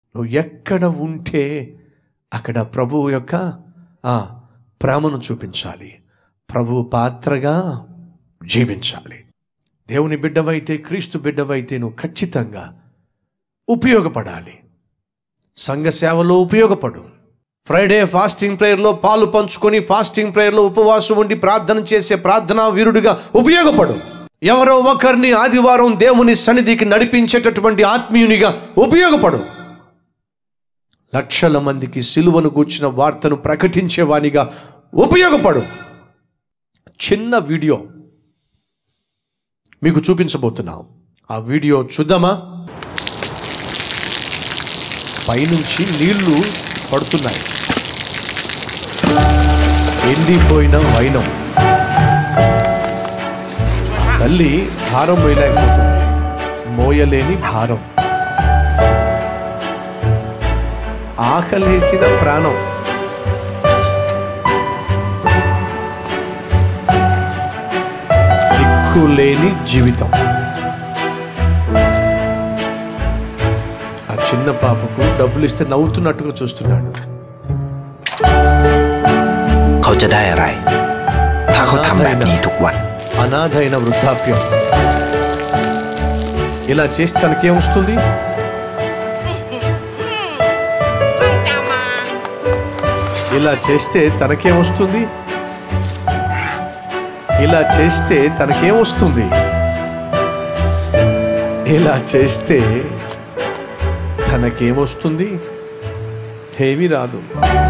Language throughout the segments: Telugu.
నువ్వు ఎక్కడ ఉంటే అక్కడ ప్రభువు యొక్క ఆ, ప్రేమను చూపించాలి ప్రభు పాత్రగా జీవించాలి దేవుని బిడ్డవైతే క్రీస్తు బిడ్డవైతే నువ్వు ఖచ్చితంగా ఉపయోగపడాలి సంఘ సేవలో ఉపయోగపడు ఫ్రైడే ఫాస్టింగ్ ప్రేయర్లో పాలు పంచుకొని ఫాస్టింగ్ ప్రేయర్లో ఉపవాసం ఉండి ప్రార్థన చేసే ప్రార్థనా వీరుడిగా ఉపయోగపడు ఎవరో ఒకరిని ఆదివారం దేవుని సన్నిధికి నడిపించేటటువంటి ఆత్మీయునిగా ఉపయోగపడు లక్షల మందికి సిలువను కూర్చిన వార్తను ప్రకటించేవానిగా ఉపయోగపడు చిన్న వీడియో మీకు చూపించబోతున్నాం ఆ వీడియో చూద్దామా పైనుంచి నీళ్లు పడుతున్నాయి ఎండిపోయిన వైనం తల్లి భారం వేయలేకపోతుంది మోయలేని భారం ఆకలేసిన ప్రాణం దిక్కులేని జీవితం ఆ చిన్న పాపకు డబ్బులు ఇస్తే నవ్వుతున్నట్టుగా చూస్తున్నాడు เขาจะได้อะไร ถ้าเขาทำแบบนี้ทุกวัน అనాథైన వృద్ధాప్యం ఇలా చేస్తే తనకేమొస్తుంది เพิ่งจะมา ఇలా చేస్తే తనకేమొస్తుంది ఇలా చేస్తే తనకేమొస్తుంది ఇలా చేస్తే తనకేమొస్తుంది ఏమీ రాదు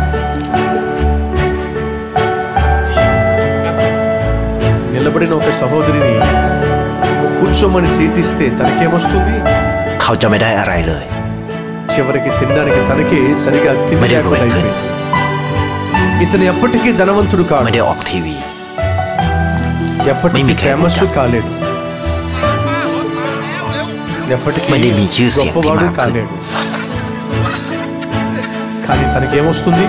నిలబడిన ఒక సహోదరిని కూర్చోమని సీటిస్తే తనకేమొస్తుంది เขาจะไม่ได้อะไรเลย చివరికి తినడానికి తనకే సరిగా తిండి మరి లేకుండా రోహిత్ అయిపోయింది. ఇతను ఎప్పటికీ ధనవంతుడు ไม่ కాడు ได้ออกทีวี ఎప్పటికీ ไม่มีใคร ఫేమస్ รู้จัก కాలేడు ป้ารถมาแล้วเร็ว ఎప్పటికీ ไม่ได้มีชื่อเสียงที่ గొప్పవాడు มากขึ้น కాలేడు కానీ తనకేమొస్తుంది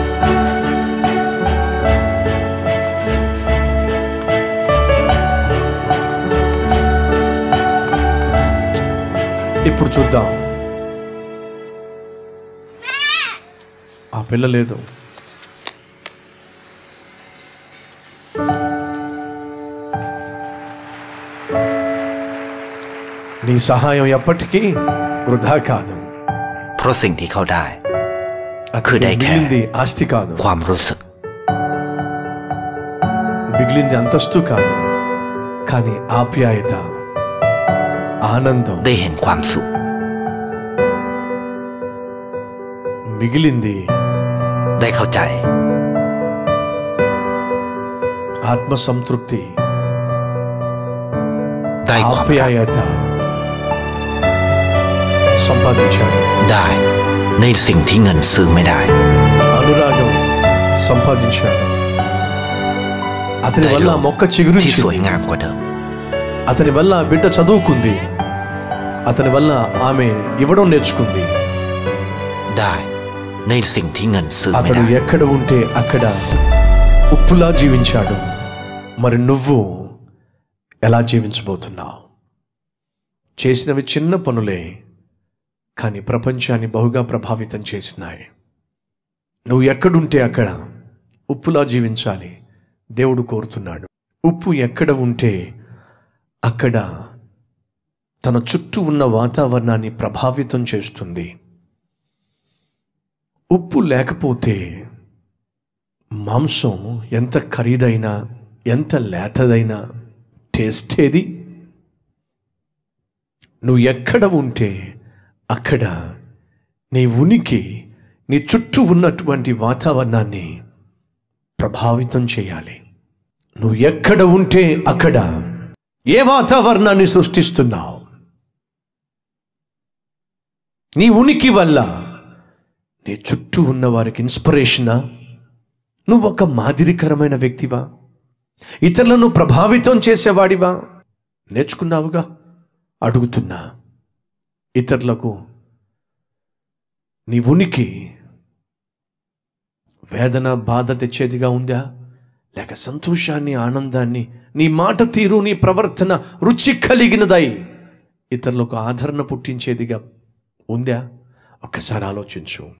ఇప్పుడు చూద్దాం ఆ పిల్ల లేదు నీ సహాయం ఎప్పటికీ వృధా కాదు เพราะสิ่งที่เขาได้ అతనికి คือได้แค่ మిగిలింది ఆస్తి కాదు ความรู้สึก మిగిలింది అంతస్తు కాదు కానీ ఆప్యాయత ఆనందం ได้เห็นความสุข మిగిలింది ได้เข้าใจ ఆత్మ సంతృప్తి ได้ความรัก ఆప్యాయత సంపాదించాడు ได้ในสิ่งที่เงินซื้อไม่ได้ అనురాగం సంపాదించాడు అతని ได้ వల్ల โล ఆ ก మొక్క ที่ చిగురించి สวยงามกว่าเดิม అతని వల్ల ఆ బిడ్డ చదువుకుంది అతని వల్ల ఆమె ఇవ్వడం నేర్చుకుంది ได้ในสิ่งที่เงินซื้อไม่ అతడు ได้ ఎక్కడ ఉంటే అక్కడ ఉప్పులా జీవించాడు మరి నువ్వు ఎలా జీవించబోతున్నావు చేసినవి చిన్న పనులే కానీ ప్రపంచాన్ని బహుగా ప్రభావితం చేసినాయి నువ్వు ఎక్కడుంటే అక్కడ ఉప్పులా జీవించాలి దేవుడు కోరుతున్నాడు ఉప్పు ఎక్కడ ఉంటే అక్కడ తన చుట్టూ ఉన్న వాతావరణాన్ని ప్రభావితం చేస్తుంది ఉప్పు లేకపోతే మాంసం ఎంత ఖరీదైనా ఎంత లేతదైనా టేస్ట్ ఏది నువ్వు ఎక్కడ ఉంటే అక్కడ నీ ఉనికి నీ చుట్టూ ఉన్నటువంటి వాతావరణాన్ని ప్రభావితం చేయాలి నువ్వు ఎక్కడ ఉంటే అక్కడ ఏ వాతావరణాన్ని సృష్టిస్తున్నావు నీ ఉనికి వల్ల నీ చుట్టూ ఉన్న వారికి ఇన్స్పిరేషనా నువ్వు ఒక మాదిరికరమైన వ్యక్తివా ఇతరులను ప్రభావితం చేసేవాడివా నేర్చుకున్నావుగా అడుగుతున్నా ఇతరులకు నీ ఉనికి వేదన బాధ తెచ్చేదిగా ఉందా లేక సంతోషాన్ని ఆనందాన్ని నీ మాట తీరు నీ ప్రవర్తన రుచి కలిగినదై ఇతరులకు ఆదరణ పుట్టించేదిగా ఉందా ఒక్కసారి ఆలోచించు